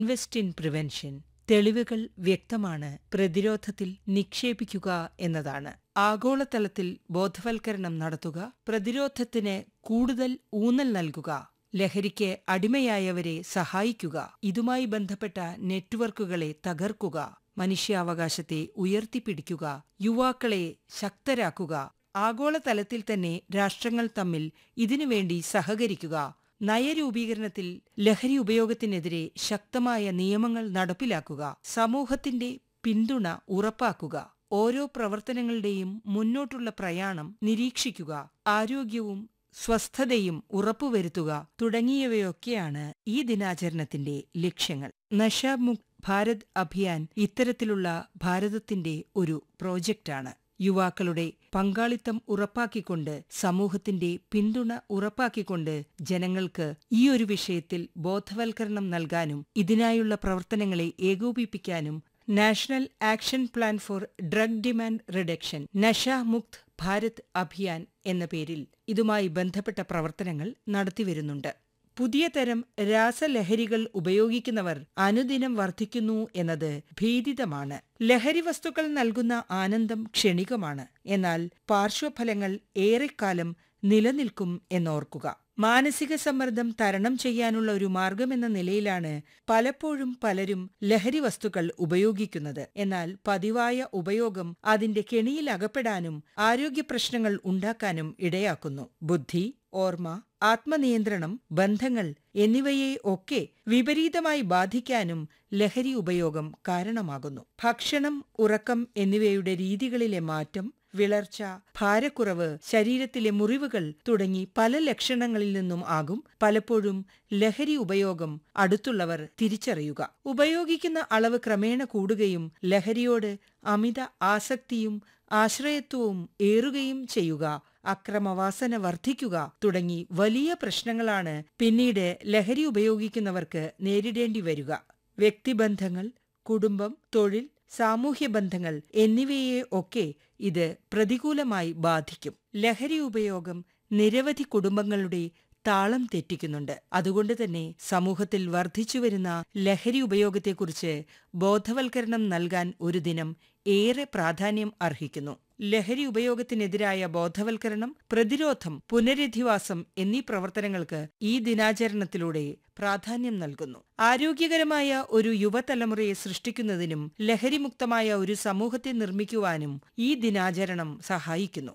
invest in prevention തെളിവുകൾ വ്യക്തമാണ് പ്രതിരോധത്തിൽ നിക്ഷേപിക്കുക എന്നതാണ് ആഗോളതലത്തിൽ ബോധവൽക്കരണം നടത്തുക പ്രതിരോധത്തിന് കൂടുതൽ ഊന്നൽ നൽകുക ലഹരിക്ക് അടിമയായവരെ സഹായിക്കുക ഇതുമായി ബന്ധപ്പെട്ട നെറ്റ്വർക്കുകളെ തകർക്കുക മനുഷ്യാവകാശത്തെ ഉയർത്തിപ്പിടിക്കുക യുവാക്കളെ ശക്തരാക്കുക ആഗോളതലത്തിൽ തന്നെ രാഷ്ട്രങ്ങൾ തമ്മിൽ ഇതിനുവേണ്ടി സഹകരിക്കുക നയരൂപീകരണത്തിൽ ലഹരി ഉപയോഗത്തിനെതിരെ ശക്തമായ നിയമങ്ങൾ നടപ്പിലാക്കുക സമൂഹത്തിന്റെ പിന്തുണ ഉറപ്പാക്കുക ഓരോ പ്രവർത്തനങ്ങളുടെയും മുന്നോട്ടുള്ള പ്രയാണം നിരീക്ഷിക്കുക ആരോഗ്യവും സ്വസ്ഥതയും ഉറപ്പുവരുത്തുക തുടങ്ങിയവയൊക്കെയാണ് ഈ ദിനാചരണത്തിന്റെ ലക്ഷ്യങ്ങൾ നശാമുക് ഭാരത് അഭിയാൻ ഇത്തരത്തിലുള്ള ഭാരതത്തിന്റെ ഒരു പ്രോജക്റ്റാണ് യുവാക്കളുടെ പങ്കാളിത്തം ഉറപ്പാക്കിക്കൊണ്ട് സമൂഹത്തിന്റെ പിന്തുണ ഉറപ്പാക്കിക്കൊണ്ട് ജനങ്ങൾക്ക് ഈ ഒരു വിഷയത്തിൽ ബോധവൽക്കരണം നൽകാനും ഇതിനായുള്ള പ്രവർത്തനങ്ങളെ ഏകോപിപ്പിക്കാനും national action plan for drug demand reduction Nasha Mukt Bharat Abhiyan എന്ന പേരിൽ ഇതുമായി ബന്ധപ്പെട്ട പ്രവർത്തനങ്ങൾ നടത്തിവരുന്നുണ്ട് പുതിയ തരം രാസലഹരികൾ ഉപയോഗിക്കുന്നവർ അനുദിനം വർദ്ധിക്കുന്നു എന്നത് ഭീതിതമാണ് ലഹരി വസ്തുക്കൾ നൽകുന്ന ആനന്ദം ക്ഷണികമാണ് എന്നാൽ പാർശ്വഫലങ്ങൾ ഏറെക്കാലം നിലനിൽക്കും എന്നോർക്കുക മാനസിക സമ്മർദ്ദം തരണം ചെയ്യാനുള്ള ഒരു മാർഗമെന്ന നിലയിലാണ് പലപ്പോഴും പലരും ലഹരി വസ്തുക്കൾ ഉപയോഗിക്കുന്നത് എന്നാൽ പതിവായ ഉപയോഗം അതിന്റെ കെണിയിൽ അകപ്പെടാനും ആരോഗ്യ പ്രശ്നങ്ങൾ ഉണ്ടാക്കാനും ഇടയാക്കുന്നു ബുദ്ധി ഓർമ്മ ആത്മനിയന്ത്രണം ബന്ധങ്ങൾ എന്നിവയെ ഒക്കെ വിപരീതമായി ബാധിക്കാനും ലഹരി ഉപയോഗം കാരണമാകുന്നു ഭക്ഷണം ഉറക്കം എന്നിവയുടെ രീതികളിലെ മാറ്റം വിളർച്ച ഭാരക്കുറവ് ശരീരത്തിലെ മുറിവുകൾ തുടങ്ങി പല ലക്ഷണങ്ങളിൽ നിന്നും ആകും പലപ്പോഴും ലഹരി ഉപയോഗം അടുത്തുള്ളവർ തിരിച്ചറിയുക ഉപയോഗിക്കുന്ന അളവ് ക്രമേണ കൂടുകയും ലഹരിയോട് അമിത ആസക്തിയും ആശ്രയത്വവും ഏറുകയും ചെയ്യുക അക്രമവാസന വർദ്ധിക്കുക തുടങ്ങി വലിയ പ്രശ്നങ്ങളാണ് പിന്നീട് ലഹരി ഉപയോഗിക്കുന്നവർക്ക് നേരിടേണ്ടി വരിക വ്യക്തിബന്ധങ്ങൾ കുടുംബം തൊഴിൽ സാമൂഹ്യ ബന്ധങ്ങൾ എന്നിവയെ ഒക്കെ ഇത് പ്രതികൂലമായി ബാധിക്കും ലഹരി ഉപയോഗം നിരവധി കുടുംബങ്ങളുടെ താളം തെറ്റിക്കുന്നുണ്ട് അതുകൊണ്ട് തന്നെ സമൂഹത്തിൽ വർദ്ധിച്ചുവരുന്ന ലഹരി ഉപയോഗത്തെക്കുറിച്ച് ബോധവൽക്കരണം നൽകാൻ ഒരു ദിനം ഏറെ പ്രാധാന്യം അർഹിക്കുന്നു ലഹരി ഉപയോഗത്തിനെതിരായ ബോധവൽക്കരണം പ്രതിരോധം പുനരധിവാസം എന്നീ പ്രവർത്തനങ്ങൾക്ക് ഈ ദിനാചരണത്തിലൂടെ പ്രാധാന്യം നൽകുന്നു ആരോഗ്യകരമായ ഒരു യുവതലമുറയെ സൃഷ്ടിക്കുന്നതിനും ലഹരിമുക്തമായ ഒരു സമൂഹത്തെ നിർമ്മിക്കുവാനും ഈ ദിനാചരണം സഹായിക്കുന്നു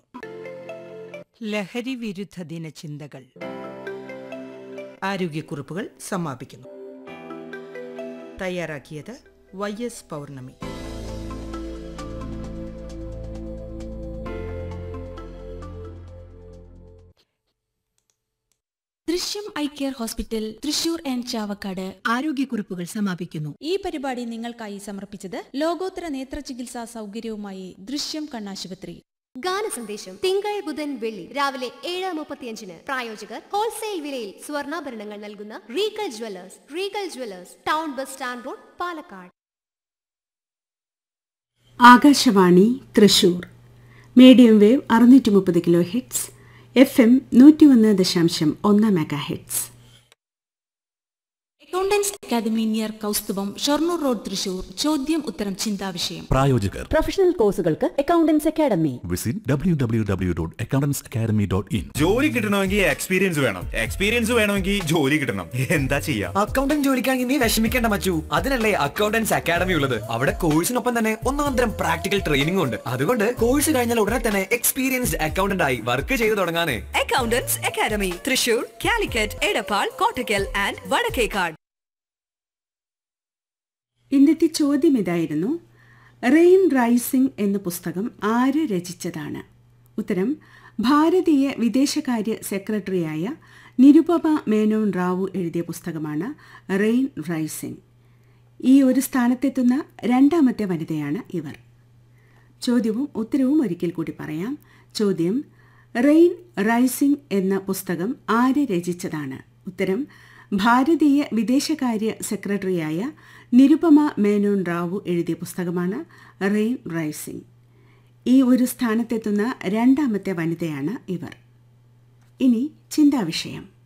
ലഹരി വിരുദ്ധ ദിനചിന്തകൾ ആരോഗ്യക്കുറിപ്പുകൾ സമാപിക്കുന്നു തയ്യാറാക്കിയത് Y S Pournami Drishyam eye care hospital Thrissur and Chavakkad ആരോഗ്യക്കുറിപ്പുകൾ സമാപിക്കുന്നു ഈ പരിപാടി നിങ്ങൾക്കായി സമർപ്പിച്ചത് ലോകോത്തര നേത്ര ചികിത്സാ സൗകര്യവുമായി ദൃശ്യം കണ്ണാശുപത്രി ഗാന സന്ദേശം തിങ്കൾ ബുധൻ വെള്ളി രാവിലെ ഏഴ് മുപ്പത്തിയഞ്ചിന് പ്രായോജകർ ഹോൾസെയിൽ വിലയിൽ സ്വർണ്ണാഭരണങ്ങൾ നൽകുന്ന Regal jewellers Regal jewellers town bus stand road Palakkad Akashvani Thrissur medium wave അറുന്നൂറ്റി മുപ്പത് കിലോ ഹെഡ്സ് എഫ് എം നൂറ്റി ഒന്ന് ദശാംശം ഒന്ന് mega heads accountants academy near Kaustubham Shoranur road Thrissur ചോദ്യം ഉത്തരം ചിന്താവിഷയം പ്രായോജകർ പ്രൊഫഷണൽ കോഴ്സുകൾക്ക് accountants academy visit W W W dot accountants academy dot in ജോലി കിട്ടണമെങ്കിൽ എക്സ്പീരിയൻസ് വേണം എക്സ്പീരിയൻസ് വേണമെങ്കിൽ ജോലി കിട്ടണം എന്താ ചെയ്യാ അക്കൗണ്ടന്റ് ജോലിക്കാണെങ്കിൽ നീ വിഷമിക്കേണ്ട മച്ചു അതിനല്ലേ അക്കൗണ്ടൻസ് അക്കാദമി ഉള്ളത് അവിടെ കോഴ്സിനൊപ്പം തന്നെ ഒന്നാന്തരം പ്രാക്ടിക്കൽ ട്രെയിനിംഗ് ഉണ്ട് അതുകൊണ്ട് കോഴ്സ് കഴിഞ്ഞാൽ ഉടനെ തന്നെ എക്സ്പീരിയൻസ്ഡ് അക്കൗണ്ടന്റ് ആയി വർക്ക് ചെയ്തു തുടങ്ങാനേ accountants academy Thrissur Calicut Edappal Kottakkal and Vadakkekad ഇന്നത്തെ ചോദ്യം ഇതായിരുന്നു റെയിൻ റൈസിംഗ് എന്ന പുസ്തകം ആര് രചിച്ചതാണ് ഉത്തരം ഭാരതീയ വിദേശകാര്യ സെക്രട്ടറിയായ നിരുപമ മേനോൻ റാവു എഴുതിയ പുസ്തകമാണ് റെയിൻ റൈസിംഗ് ഈ ഒരു സ്ഥാനത്തെത്തുന്ന രണ്ടാമത്തെ വനിതയാണ് ഇവർ ചോദ്യവും ഉത്തരവും ഒരിക്കൽ കൂടി പറയാം ചോദ്യം റെയിൻ റൈസിംഗ് എന്ന പുസ്തകം ആര് രചിച്ചതാണ് ഉത്തരം ഭാരതീയ വിദേശകാര്യ സെക്രട്ടറിയായ നിരുപമ മേനോൻ റാവു എഴുതിയ പുസ്തകമാണ് റെയിൻ റൈസിംഗ് ഈ ഒരു സ്ഥാനത്തെത്തുന്ന രണ്ടാമത്തെ വനിതയാണ് ഇവർ ഇനി ചിന്താവിഷയം